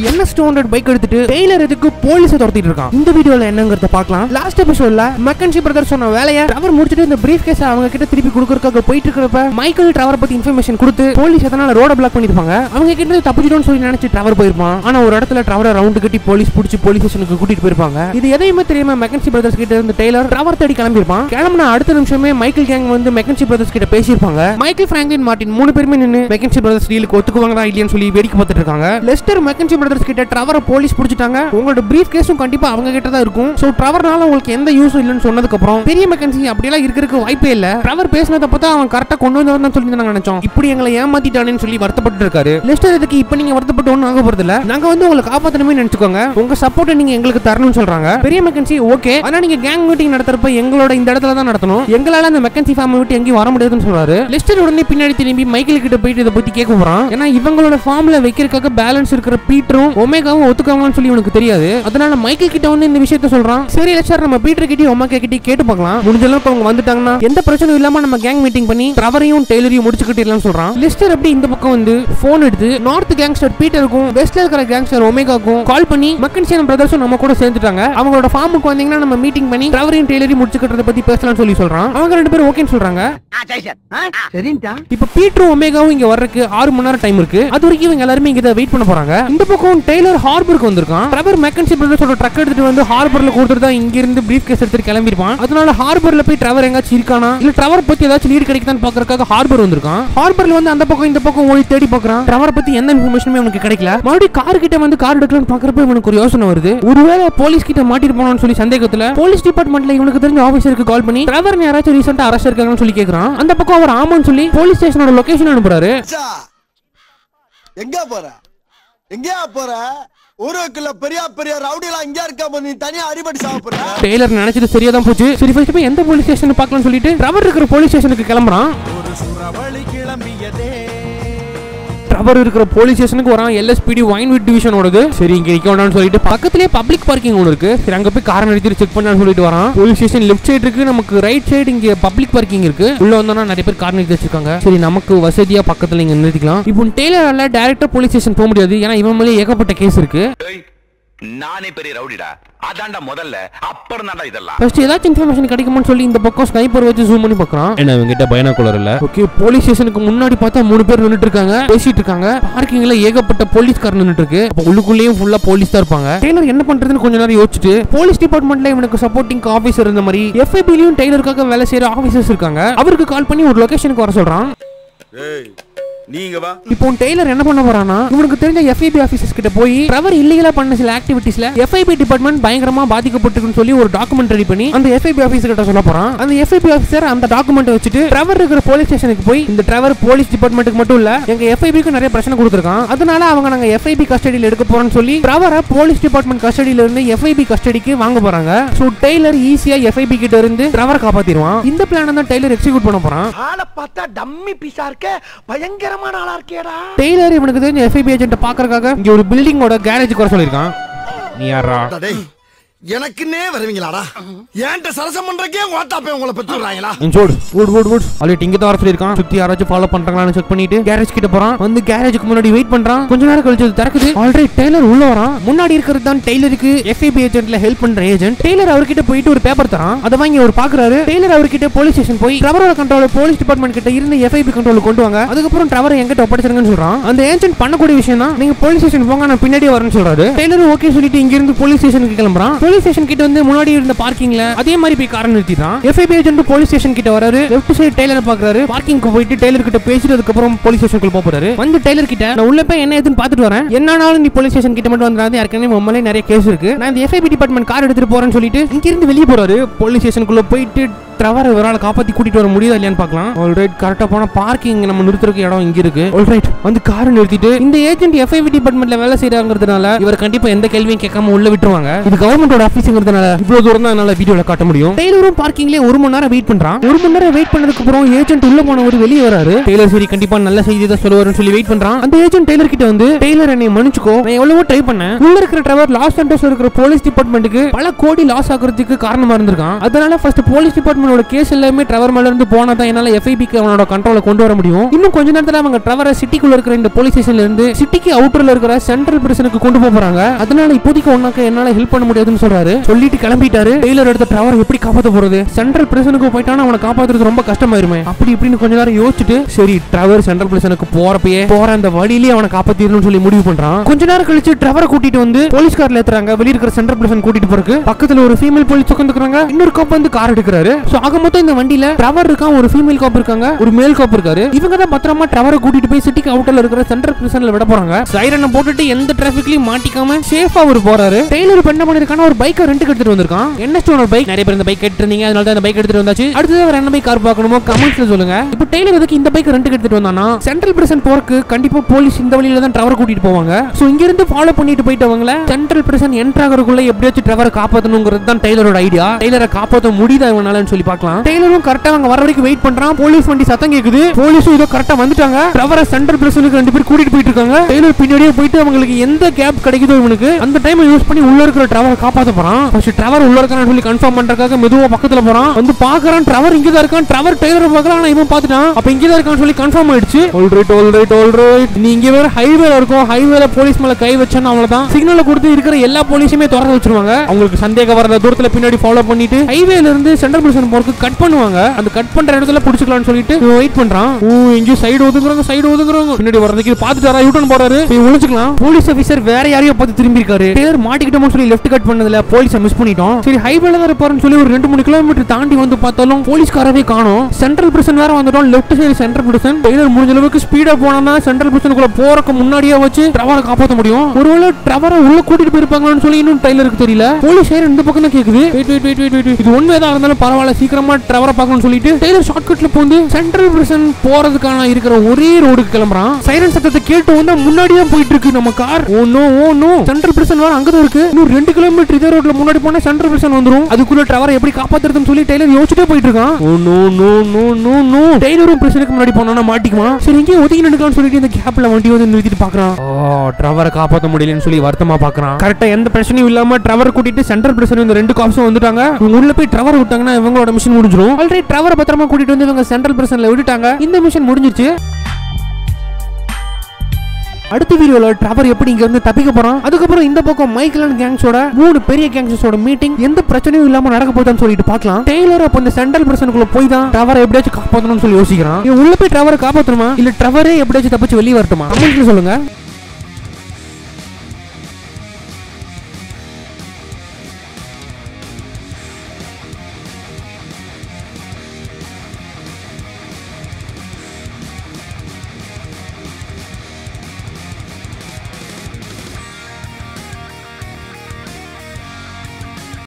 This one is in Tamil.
என்எஸ் டூ ஹண்ட்ரட் பைக் எடுத்துட்டு டெய்லர் எதுக்கு போலீஸை துரத்திட்டு இருக்கான் இந்த வீடியோல என்னங்கறத பார்க்கலாம் லாஸ்ட் எபிசோட்ல மெக்கன்சி பிரதர் சொன்ன வேலையை அவர் முடிச்சிட்டு இந்த பிரீஃப் கேஸ் அவங்க கிட்ட திருப்பி கொடுக்கறதுக்காக போயிட்டு இருக்கிறப்ப மைக்கேல் டிராவரை பத்தி இன்ஃபர்மேஷன் கொடுத்து போலீஸ் எதனால ரோட பிளாக் பண்ணிருப்பாங்க அவங்க கிட்ட இருந்து தப்பிச்சிட்டோம்னு சொல்லி நினைச்சு டிராவர் போயிருப்பான் ஆனா ஒரு இடத்துல டிராவரை ரவுண்டு கட்டி போலீஸ் பிடிச்சி போலீஸ் ஸ்டேஷனுக்கு கூட்டிட்டு போயிருப்பாங்க இது எதையுமே தெரியாம மெக்கன்சி பிரதர்ஸ் கிட்ட இருந்து டெய்லர் டிராவர் தேடி கிளம்பியிருப்பான் கிளம்பின அடுத்த நிமிஷமே மைக்கேல் கேங் வந்து மெக்கன்சி பிரதர்ஸ் கிட்ட பேசியிருப்பாங்க மைக்கேல் பிராங்க்லின் மார்ட்டின் மூணு பேருமே நின்று மெக்கன்சி பிரதர்ஸ் டீலுக்கு ஒத்துக்குவாங்களா இல்லையான்னு சொல்லி வேடிக்கை பார்த்துட்டு இருக்காங்க லெஸ்டர் மெக்கன்சி பிரதர்ஸ் கிட்ட ட்ரவரை போலீஸ் பிடிச்சிட்டாங்க உங்களோட பிரீஃப் கேஸும் கண்டிப்பா அவங்க கிட்ட தான் இருக்கும் சோ ட்ரவர்னால உங்களுக்கு எந்த யூஸும் இல்லைன்னு சொன்னதுக்கு அப்புறம் பெரிய மெக்கன்சி அப்படியெல்லாம் இருக்கிறதுக்கு வாய்ப்பே இல்ல ட்ரவர் பேசினத பார்த்தா அவன் கரெக்டா கொண்டு வந்தவன் சொல்லி நாங்க நினைச்சோம் இப்படி எங்களை ஏமாத்திட்டானேன்னு சொல்லி வருத்தப்பட்டு இருக்காரு லெஸ்டர் இதுக்கு இப்ப நீங்க வருத்தப்பட்டு ஒன்றும் ஆக போறது இல்ல நாங்க வந்து உங்களை காப்பாத்தணுமே நினைச்சுக்கோங்க உங்க சப்போர்ட்டை நீங்க எங்களுக்கு தரணும்னு சொல்றாங்க பெரிய மெக்கன்சி ஓகே ஆனா நீங்க கேங் மீட்டிங் நடத்துறப்ப எங்களோட இந்த இடத்துல தான் நடத்தணும் எங்களால அந்த மெக்கன்சி ஃபார்ம் விட்டு எங்கேயும் வர முடியாதுன்னு சொல்றாரு லெஸ்டர் உடனே பின்னாடி திரும்பி மைக்கேல் கிட்ட போயிட்டு இதை பத்தி கேட்க போறான் ஏன்னா இவங்களோட ஃபார்ம்ல வைக்கிறதுக்காக பேலன்ஸ் இருக்கிற பீட்டரும் ஒமேகாவும் ஒத்துக்காங்கன்னு சொல்லி உனக்கு தெரியாது அதனால மைக்கேல் கிட்ட வந்து இந்த விஷயத்த சொல்றான் சரி லெஸ்டர் நம்ம பீட்டர் கிட்டயும் ஒமேகா கிட்டயும் கேட்டு பார்க்கலாம் முடிஞ்ச அளவுக்கு அவங்க வந்துட்டாங்கன்னா எந்த பிரச்சனையும் இல்லாம நம்ம கேங் மீட்டிங் பண்ணி ட்ரவரையும் டெய்லரையும் முடிச்சுக்கிட்டே சொல்றான் லெஸ்டர் அப்படி இந்த பக்கம் வந்து போன் எடுத்து நார்த் கேங்ஸ்டர் பீட்டருக்கும் வெஸ்ட்ல இருக்கிற கேங்ஸ்டர் ஒமேகாக்கும் கால் பண்ணி மக்கன்சியன் பிரதர்ஸும் நம்ம கூட சேர்ந்துட்டாங்க அவங்களோட ஃபார்முக்கு வந்தீங்கன்னா நம்ம மீட்டிங் பண்ணி ட்ரவரையும் டெய்லரையும் முடிச்சுக்கிறத பத்தி பேசலாம்னு சொல்லி சொல்றான் அவங்க ரெண்டு பேரும் ஓகேன்னு சொல்றாங்க சரின்ட்டா இப்ப பீட்டரும் ஒமேகாவும் இங்க வர்றதுக்கு ஆறு மணி நேரம் டைம் இருக்கு அது வரைக்கும் இவங்க எல்லாருமே இங்க வெயிட் பண்ண போறாங்க இந்த பக்கம் டெய்லர் ஹார்பருக்கு வந்திருக்கான் பிரபர் மெக்கன்சி பிரதர்ஸோட ட்ரக் எடுத்துட்டு வந்து ஹார்பர்ல கொடுத்துட்டு தான் இங்க இருந்து பிரீஃப் கேஸ் எடுத்துட்டு கிளம்பிருப்பான் அதனால ஹார்பர்ல போய் ட்ரவர் எங்காச்சும் இருக்கானா இல்ல ட்ரவர் பத்தி ஏதாச்சும் லீடு கிடைக்குதான்னு பாக்குறதுக்காக ஹார்பர் வந்திருக்கான் ஹார்பர்ல வந்து அந்த பக்கம் இந்த பக்கம் ஓடி தேடி பாக்குறான் ட்ரவரை பத்தி எந்த இன்ஃபர்மேஷனுமே அவனுக்கு கிடைக்கல மறுபடியும் கார் கிட்ட வந்து கார் எடுக்கலாம்னு பாக்குறப்ப இவனுக்கு ஒரு யோசனை வருது ஒருவேளை போலீஸ் கிட்ட மாட்டிட்டு போனான்னு சொல்லி சந்தேகத்துல போலீஸ் டிபார்ட்மெண்ட்ல இவனுக்கு தெரிஞ்ச ஆபீசருக்கு கால் பண்ணி ட்ரவர் யாராச்சும் ரீசெண்டா அரெஸ்ட் இருக்காங்கன்னு சொல்லி கேக்குறான் அந்த பக்கம் அவர் ஆமான்னு சொல்லி போலீஸ் ஸ்டேஷனோட லொகேஷன் அனுப்புறாரு மச்சா, எங்க போற எங்கயா போற ஊருக்குள்ள பெரிய பெரிய ரவுடிலாம் இங்க இருக்க போது நீ தனியா அடிபட்டு சாப்பிடுற டெய்லர் நினைச்சது சரியா தான் போச்சு சரி ஃபர்ஸ்ட் போய் எந்த போலீஸ் ஸ்டேஷன் பார்க்கலாம்னு சொல்லிட்டு ட்ரவர் இருக்கிற போலீஸ் ஸ்டேஷனுக்கு கிளம்புறான் ஒரு சுறவழி கிளம்பியதே ட்ரவர் இருக்கிற போலீஸ் ஸ்டேஷனுக்கு வரான் எல்எஸ்பிடி வைன்விட் டிவிஷன் ஓடுது சரி இங்க நிக்க வேண்டாம்னு சொல்லிட்டு பக்கத்துலயே பப்ளிக் பார்க்கிங் ஒன்று இருக்கு சரி அங்க போய் கார் நிறுத்தி செக் பண்ணலாம்னு சொல்லிட்டு வரான் போலீஸ் ஸ்டேஷன் லெஃப்ட் சைடு இருக்கு நமக்கு ரைட் சைடு இங்க பப்ளிக் பார்க்கிங் இருக்கு உள்ள வந்தோம்னா நிறைய பேர் கார் நிறுத்தி வச்சிருக்காங்க சரி நமக்கு வசதியா பக்கத்துல இங்க நிறுத்திக்கலாம் இப்போ டெய்லரால டேரக்டா போலீஸ் ஸ்டேஷன் போக முடியாது ஏன்னா இவன் மேலே ஏகப்பட்ட கேஸ் இருக்கு ஏய், நானே பெரிய ரவுடிடா அதான்டா முதல்ல அப்புறம் தான்டா இதெல்லாம் ஃபர்ஸ்ட் ஏதாச்சும் இன்ஃபர்மேஷன் கிடைக்குமான்னு சொல்லி இந்த பக்கம் ஸ்னைப்பர் வச்சு ஜூம் பண்ணி பார்க்கறான் என்ன இவங்க கிட்ட பைனாகுலர் இல்ல ஓகே போலீஸ் ஸ்டேஷனுக்கு முன்னாடி பார்த்தா மூணு பேர் நின்னுட்டு இருக்காங்க பேசிட்டு இருக்காங்க பார்க்கிங்ல ஏகப்பட்ட போலீஸ்கார் நின்னுட்டு இருக்கு அப்ப உள்ளுக்குள்ளேயும் ஃபுல்லா போலீஸ் தான் இருப்பாங்க டெய்லர் என்ன பண்றதுன்னு கொஞ்ச நேரம் யோசிச்சுட்டு போலீஸ் டிபார்ட்மெண்ட்ல இவனுக்கு சப்போர்ட்டிங் ஆபீசர் இருந்த மாதிரி எஃப்ஐபிலையும் டெய்லருக்காக வேலை செய்யற ஆபீசர்ஸ் இருக்காங்க அவருக்கு கால் பண்ணி ஒரு லொகேஷனுக்கு வர சொல்றான் ஏய் நீங்க வா இப்போ டெய்லர் என்ன பண்ண போறானா இவனுக்கு தெரிஞ்ச எஃப்ஐபி ஆபீசர்ஸ் கிட்ட போய் ட்ரவர் இல்லீகலா பண்ண சில ஆக்டிவிட்டீஸ்ல எஃப்ஐபி டிபார்ட்மெண்ட் பயங்கரமா பாதிக்கப்பட்டிருக்குன்னு சொல்லி ஒரு டாக்குமெண்ட் ரெடி பண்ணி அந்த எஃப்ஐபி ஆபீசர் கிட்ட சொல்ல போறான் அந்த எஃப்ஐபி ஆபீசர் அந்த டாக்குமெண்ட் வச்சுட்டு ட்ரவர் இருக்கிற போலீஸ் ஸ்டேஷனுக்கு போய் இந்த ட்ரவர் போலீஸ் டிபார்ட்மெண்ட்டுக்கு மட்டும் இல்ல எங்க எஃப்ஐபிக்கு நிறைய பிரச்சனை கொடுத்துருக்கான் அதனால அவங்க நாங்க எஃப்ஐபி கஸ்டடியில் எடுக்க போறோம்னு சொல்லி ட்ரவரை போலீஸ் டிபார்ட்மெண்ட் கஸ்டடியில இருந்து எஃப்ஐபி கஸ்டடிக்கு வாங்க போறாங்க சோ டெய்லர் ஈஸியா எஃப்ஐபி கிட்ட இருந்து ட்ரவரை காப்பாத்திடுவான் இந்த பிளான தான் டெய்லர் எக்ஸிக்யூட் பண்ண போறான் ஆளை பார்த்தா டம்மி பீஸா இருக்க பயங்கரமான ஆளா இருக்கேடா டெய்லர் இவனுக்கு தெரிஞ்ச எஃப்ஐபி ஏஜென்ட் பாக்குறதுக்காக இங்க ஒரு பில்டிங்கோட கேரேஜ் வர சொல்லியிருக்கான் நீ யாரா டேய் எனக்குன்னே வருவீங்களாடா ஏன்ட்ட சரசம் பண்றக்கே ஓட்டாப்பே உங்களை பெற்று விடுறாங்களா இன்சோடு வுட் வுட் வுட் ஆல்ரெடி இங்க தான் வர சொல்லியிருக்கான் சுத்தி யாராச்சும் ஃபாலோ பண்றாங்களான்னு செக் பண்ணிட்டு கேரேஜ் கிட்ட போறான் வந்து கேரேஜுக்கு முன்னாடி வெயிட் பண்றான் கொஞ்ச நேரம் கழிச்சு அது திறக்குது ஆல்ரெடி டெய்லர் உள்ள வரான் முன்னாடி இருக்கிறது தான் டெய்லருக்கு எஃப்ஐபி ஏஜென்ட்ல ஹெல்ப் பண்ற ஏஜென்ட் டெய்லர் அவர்கிட்ட போயிட்டு ஒரு பேப்பர் தரான் அதை வாங்கி அவர் பாக்குறாரு டெய்லர் அவர்கிட்ட போலீஸ் ஸ்டேஷன் போய் ட்ரவரோட கண்ட்ரோல் போலீஸ் டிபார்ட்மெண்ட் கிட்ட இருந்து எஃப்ஐபி கண்ட்ரோல் கொண்டு வாங்க அதுக்கப்புறம் ட்ரவர் எங்கிட்ட ஒப்படைச்சிருங்கன்னு சொல்றான் அந்த ஏஜென்ட் பண்ணக்கூடிய விஷயம் தான் நீங்க போலீஸ் ஸ்டேஷன் போங்க நான் பின்னாடியே வரேன்னு சொல்றாரு டெய்லர் ஓகே சொல்லிட்டு இங்க இருந்து போலீஸ் ஸ்டேஷனுக்கு கிளம்புறான் போலீஸ் ஸ்டேஷன் கிட்ட வந்து முன்னாடி இருந்த பார்க்கிங்ல அதே மாதிரி போய் காரை நிறுத்திட்டான் எஃப்ஐபி ஏஜென்ட் போலீஸ் ஸ்டேஷன் கிட்ட வராரு லெஃப்ட் சைடு டெய்லர் பாக்குறாரு பார்க்கிங்க்கு போயிட்டு டெய்லர் கிட்ட பேசிட்டு அதுக்கப்புறம் போலீஸ் ஸ்டேஷனுக்குள்ள போக போறாரு வந்து டெய்லர் கிட்ட நான் உள்ள போய் என்ன ஏதுன்னு பாத்துட்டு வரேன் என்னாலும் நீ போலீஸ் ஸ்டேஷன் கிட்ட மட்டும் வந்துடாது ஏற்கனவே உண்மையிலே நிறைய கேஸ் இருக்கு நான் இந்த எஃப்ஐபி டிபார்ட்மெண்ட் கார் எடுத்துட்டு போறேன்னு சொல்லிட்டு இங்க இருந்து வெளியே போறாரு போலீஸ் ஸ்டேஷனுக்குள்ள போயிட்டு ட்ரவர் இவரால் காப்பாத்தி கூட்டிட்டு வர முடியுதா இல்லையான்னு பார்க்கலாம் ஆல்ரைட் கரெக்டா போனா பார்க்கிங் நம்ம நிறுத்துறதுக்கு இடம் இங்க இருக்கு ஆல்ரைட் வந்து காரை நிறுத்திட்டு இந்த ஏஜென்ட் எஃப்ஐவி டிபார்ட்மெண்ட்ல வேலை செய்யறாங்கிறதுனால இவர் கண்டிப்பா எந்த கேள்வியும் கேட்காம உள்ள விட்டுருவாங்க இது கவர்மெண்டோட ஆஃபீஸுங்கிறதுனால இவ்வளவு தூரம் தான் என்னால வீடியோல காட்ட முடியும் டெய்லரும் பார்க்கிங்லேயே ஒரு மணி நேரம் வெயிட் பண்றான் ஒரு மணி நேரம் வெயிட் பண்ணதுக்கு அப்புறம் ஏஜென்ட் உள்ள போனவர் வெளியே வராரு டெய்லர் சரி கண்டிப்பா நல்ல செய்தி தான் சொல்லுவாருன்னு சொல்லி வெயிட் பண்றான் அந்த ஏஜென்ட் டெய்லர் கிட்ட வந்து டெய்லர் என்னை மன்னிச்சுக்கோ நான் எவ்வளவோ ட்ரை பண்ணேன் உள்ள இருக்கிற டிரைவர் லாஸ் சென்டர்ஸ்ல இருக்கிற போலீஸ் டிபார்ட்மெண்ட்டுக்கு பல கோடி லாஸ் ஆகுறதுக்கு காரணமா இருந்திருக்கான் அதனால ஃபர்ஸ்ட் போலீஸ் டிபார்ட்மெண்ட் பிரசனோட கேஸ் எல்லாமே ட்ரவர் மேல இருந்து போனா தான் என்னால எஃப்ஐபிக்கு அவனோட கண்ட்ரோல கொண்டு வர முடியும் இன்னும் கொஞ்ச நேரத்துல அவங்க ட்ரவரை சிட்டிக்குள்ள இருக்கிற இந்த போலீஸ் ஸ்டேஷன்ல இருந்து சிட்டிக்கு அவுட்டர்ல இருக்கிற சென்ட்ரல் பிரசனுக்கு கொண்டு போக போறாங்க அதனால இப்போதைக்கு ஒன்னாக்க என்னால ஹெல்ப் பண்ண முடியாதுன்னு சொல்றாரு சொல்லிட்டு கிளம்பிட்டாரு டெய்லர் எடுத்த ட்ரவர் எப்படி காப்பாத்த போறது சென்ட்ரல் பிரசனுக்கு போயிட்டானா அவனை காப்பாத்துறது ரொம்ப கஷ்டமாயிருமே அப்படி இப்படின்னு கொஞ்ச நேரம் யோசிச்சுட்டு சரி ட்ரவர் சென்ட்ரல் பிரசனுக்கு போறப்பயே போற அந்த வழியிலேயே அவனை காப்பாத்திடணும்னு சொல்லி முடிவு பண்றான் கொஞ்ச நேரம் கழிச்சு ட்ரவரை கூட்டிட்டு வந்து போலீஸ் கார்ல ஏத்துறாங்க வெளிய இருக்கிற சென்ட்ரல் பிரசன் கூட்டிட்டு போறதுக்கு பக்கத்துல ஒரு ஃபீமேல் போலீஸ் உட்காந்துக்கிறாங்க இன்னொரு காப் வந்து கார் எடுக்கிறாரு சோ ஆக மொத்தம் இந்த வண்டியில ட்ரவர் இருக்கான் ஒரு ஃபீமேல் காப் இருக்காங்க ஒரு மேல் காப் இருக்காரு இவங்க தான் பத்திரமா ட்ரவரை கூட்டிட்டு போய் சிட்டிக்கு அவுட்டர்ல இருக்கிற சென்ட்ரல் பிரசன்ல விட போறாங்க சைரனை போட்டுட்டு எந்த டிராபிக்லயும் மாட்டிக்காம சேஃபா அவர் போறாரு டெய்லர் இப்ப என்ன பண்ணிருக்கான ஒரு பைக்கை ரெண்டுக்கு எடுத்துட்டு வந்திருக்கான் என்ன ஸ்டோனர் பைக் நிறைய பேர் இந்த பைக் எடுத்து இருந்தீங்க அதனால தான் இந்த பைக் எடுத்துட்டு வந்தாச்சு அடுத்தது வேற என்ன பைக் கார் பார்க்கணுமோ கமெண்ட்ஸ்ல சொல்லுங்க இப்போ டெய்லர் எதுக்கு இந்த பைக் ரெண்டுக்கு எடுத்துட்டு வந்தானா சென்ட்ரல் பிரசன் போறக்கு கண்டிப்பா போலீஸ் இந்த வழியில தான் டவர் கூட்டிட்டு போவாங்க சோ இங்க இருந்து ஃபாலோ பண்ணிட்டு போயிட்டவங்கள சென்ட்ரல் பிரசன் என்டர் ஆகிறதுக்குள்ள எப்படியாச்சும் டவரை காப்பாத்தணுங்கிறது தான் டெய்லரோட ஐடியா டெய்லரை காப்பாத்த முடியுதா இவனாலன்னு சொல்லி பார்க்கலாம் டெய்லரும் கரெக்டா அவங்க வர வரைக்கும் வெயிட் பண்றான் போலீஸ் வண்டி சத்தம் கேக்குது போலீஸும் இதோ கரெக்டா வந்துட்டாங்க டவரை சென்ட்ரல் பிரசனுக்கு ரெண்டு பேர் கூட்டிட்டு போயிட்டு இருக்காங்க டெய்லர் பின்னாடியே போயிட்டு அவங்களுக்கு எந்த கேப் கிடைக்குதோ இவனுக்கு அந்த டைம் யூஸ் பண்ணி உள்ள இருக்கிற டவரை காப்பாத்த போறான் ஃபர்ஸ்ட் டவர் உள்ள இருக்கான்னு சொல்லி கன்ஃபார்ம் பண்றதுக்காக மெதுவா பக்கத்துல போறான் வந்து பாக்குறான் டவர் இங்க தான் இருக்கான் டவர் டெய்லர் பார்க்கறான் ஆனா இவன் பார்த்துட்டான் அப்ப இங்க தான் இருக்கான்னு சொல்லி கன்ஃபார்ம் ஆயிடுச்சு ஆல்ரைட் ஆல்ரைட் ஆல்ரைட் நீ இங்க வேற ஹைவேல இருக்கும் ஹைவேல போலீஸ் மேல கை வச்சான்னு அவ்வளவுதான் சிக்னலை கொடுத்து இருக்கிற எல்லா போலீஸுமே திறந்து வச்சிருவாங்க அவங்களுக்கு சந்தேகம் வர தூரத்துல பின்னாடி ஃபாலோ பண்ணிட்டு ஹைவேல இருந்து சென்ட்ரல் பிரசன் போறதுக்கு கட் பண்ணுவாங்க அந்த கட் பண்ற இடத்துல புடிச்சுக்கலாம்னு சொல்லிட்டு வெயிட் பண்றான் ஓ எங்கேயும் சைடு ஒதுக்குறாங்க சைடு ஒதுக்குறாங்க பின்னாடி வரதுக்கு பார்த்துட்டாரா யூட்டன் போறாரு போய் ஒளிச்சுக்கலாம் போலீஸ் ஆபீசர் வேற யாரையோ பார்த்து திரும்பி இருக்காரு டேர் மாட்டிக்கிட்டோம்னு சொல்லி லெஃப்ட் கட் பண்ணதுல போலீஸை மிஸ் பண்ணிட்டோம் சரி ஹைவேல தான் இருப்பாருன்னு சொல்லி ஒரு ரெண்டு மூணு கிலோமீட்டர் தாண்டி வந்து பார்த்தாலும் போலீஸ்காரவே காணோம் சென்ட்ரல் பிரசன் வேற வந்துட்டோம் left side central prison Taylor முடிஞ்ச அளவுக்கு ஸ்பீடா போனா சென்ட்ரல் பிரசனுக்குள்ள போறக்கு முன்னாடியே வச்சு டவரை காப்பாத்த முடியும் ஒருவேளை டவரை உள்ள கூட்டிட்டு போயிருப்பாங்களான்னு சொல்லி இன்னும் டெய்லருக்கு தெரியல போலீஸ் ஏர் இந்த பக்கம் தான் கேக்குது wait wait wait wait wait இது ஒண்ணு ஏதா இருந்தாலும் பரவாயில்ல சீக்கிரமா டவரை பார்க்கணும்னு சொல்லிட்டு டெய்லர் ஷார்ட் கட்ல போந்து சென்ட்ரல் பிரசன் போறதுக்கான இருக்கிற ஒரே ரோடுக்கு கிளம்புறான் சைரன் சத்தத்தை கேட்டு வந்து முன்னாடியே போயிட்டு இருக்கு நம்ம car oh no oh no central prison வேற அங்கதான் இருக்கு இன்னும் ரெண்டு கிலோமீட்டர் இதே ரோட்ல முன்னாடி போனா சென்ட்ரல் பிரசன் வந்துரும் அதுக்குள்ள டவரை எப்படி காப்பாத்துறதுன்னு சொல்லி டெய்லர் யோசிச்சுட்டே போயிட்டு இருக்கான் oh no no no no no டெய்லரும் பிரசனுக்கு முன்னாடி போனா மாட்டிக்குமா சரி இங்கே ஒதுங்கி நின்னுக்கலாம்னு சொல்லிட்டு இந்த கேப்ல வண்டி வந்து நிறுத்திட்டு பாக்குறான் ஓ டவரை காப்பாத்த முடியலன்னு சொல்லி வருத்தமா பாக்குறான் கரெக்டா எந்த பிரச்சனையும் இல்லாம டவர் கூட்டிட்டு சென்ட்ரல் பிரசன் இந்த ரெண்டு காப்ஸும் வந்துட்டாங்க இவங்க உள்ள போய் டவர் விட்டாங்கன்னா இவங்களோட மிஷன் முடிஞ்சிரும் ஆல்ரெடி டவரை பத்திரமா கூட்டிட்டு வந்து இவங்க சென்ட்ரல் பிரசன்ல விட்டுட்டாங்க இந்த மிஷன் முடிஞ்சிருச்சு அடுத்த வீடியோல ட்ரவர் எப்படி இங்க இருந்து தப்பிக்க போறான் அதுக்கப்புறம் இந்த பக்கம் மைக்கேல் அண்ட் கேங்ஸோட மூணு பெரிய கேங்ஸோட மீட்டிங் எந்த பிரச்சனையும் இல்லாம நடக்க போகுதுன்னு சொல்லிட்டு பார்க்கலாம் டெய்லர் அப்ப இந்த சென்ட்ரல் பிரச்சனைக்குள்ள போய் தான் ட்ரவரை எப்படியாச்சும் காப்பாத்தணும்னு சொல்லி யோசிக்கிறான் இவன் உள்ள போய் ட்ரவரை காப்பாத்தணுமா இல்ல ட்ரவரே எப்படியாச்சும் தப்பிச்சு வெளியே வரட்டுமா கமெண்ட்ல சொல்லுங்க